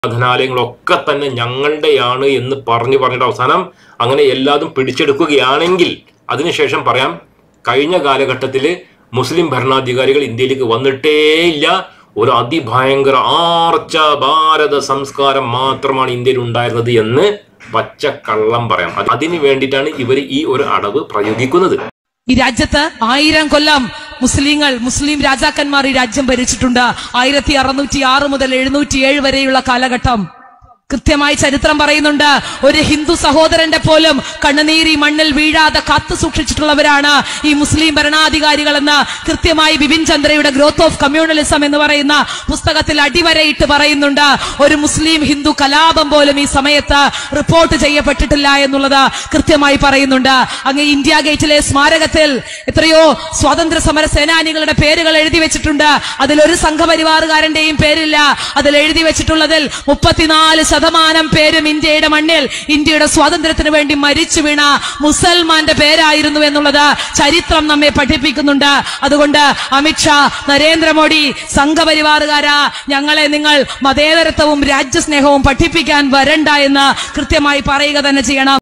ആരാധനാലയങ്ങളൊക്കെ തന്നെ ഞങ്ങളുടെയാണ് എന്ന് പറഞ്ഞു പറഞ്ഞിട്ട് അവസാനം അങ്ങനെ എല്ലാതും പിടിച്ചെടുക്കുകയാണെങ്കിൽ അതിനുശേഷം പറയാം കഴിഞ്ഞ കാലഘട്ടത്തിൽ മുസ്ലിം ഭരണാധികാരികൾ ഇന്ത്യയിലേക്ക് വന്നിട്ടേയില്ല ഒരു അതിഭയങ്കര ആർച്ച ഭാരത സംസ്കാരം മാത്രമാണ് ഇന്ത്യയിൽ ഉണ്ടായിരുന്നത് എന്ന് പച്ചക്കള്ളം പറയാം അത് അതിന് വേണ്ടിയിട്ടാണ് ഇവർ ഈ ഒരു അടവ് പ്രയോഗിക്കുന്നത് ഈ രാജ്യത്ത് ആയിരം കൊല്ലം മുസ്ലിങ്ങൾ മുസ്ലിം രാജാക്കന്മാർ ഈ രാജ്യം ഭരിച്ചിട്ടുണ്ട് ആയിരത്തി അറുന്നൂറ്റി ആറ് മുതൽ എഴുന്നൂറ്റി ഏഴ് വരെയുള്ള കാലഘട്ടം കൃത്യമായി ചരിത്രം പറയുന്നുണ്ട് ഒരു ഹിന്ദു സഹോദരന്റെ പോലും കണ്ണുനീരി മണ്ണിൽ വീഴാതെ കാത്തു സൂക്ഷിച്ചിട്ടുള്ളവരാണ് ഈ മുസ്ലിം ഭരണാധികാരികളെന്ന് കൃത്യമായി ബിപിൻ ചന്ദ്രയുടെ ഗ്രോത്ത് ഓഫ് കമ്മ്യൂണലിസം എന്ന് പറയുന്ന പുസ്തകത്തിൽ അടിവരയിട്ട് പറയുന്നുണ്ട് ഒരു മുസ്ലിം ഹിന്ദു കലാപം പോലും ഈ സമയത്ത് റിപ്പോർട്ട് ചെയ്യപ്പെട്ടിട്ടില്ല എന്നുള്ളത് കൃത്യമായി പറയുന്നുണ്ട് അങ്ങ് ഇന്ത്യ ഗേറ്റിലെ സ്മാരകത്തിൽ എത്രയോ സ്വാതന്ത്ര്യ സമര സേനാനികളുടെ പേരുകൾ എഴുതി വെച്ചിട്ടുണ്ട് അതിൽ ഒരു സംഘപരിവാറുകാരന്റെയും പേരില്ല അതിൽ എഴുതി വെച്ചിട്ടുള്ളതിൽ മുപ്പത്തിനാല് ശതമാനം പേരും ഇന്ത്യയുടെ മണ്ണിൽ ഇന്ത്യയുടെ സ്വാതന്ത്ര്യത്തിന് വേണ്ടി മരിച്ചു വീണ മുസൽമാന്റെ പേരായിരുന്നു എന്നുള്ളത് ചരിത്രം നമ്മെ പഠിപ്പിക്കുന്നുണ്ട് അതുകൊണ്ട് അമിത്ഷാ നരേന്ദ്രമോദി സംഘപരിവാറുകാരാ ഞങ്ങളെ നിങ്ങൾ മതേതരത്വവും രാജ്യസ്നേഹവും പഠിപ്പിക്കാൻ വരണ്ട എന്ന് കൃത്യമായി പറയുക തന്നെ ചെയ്യണം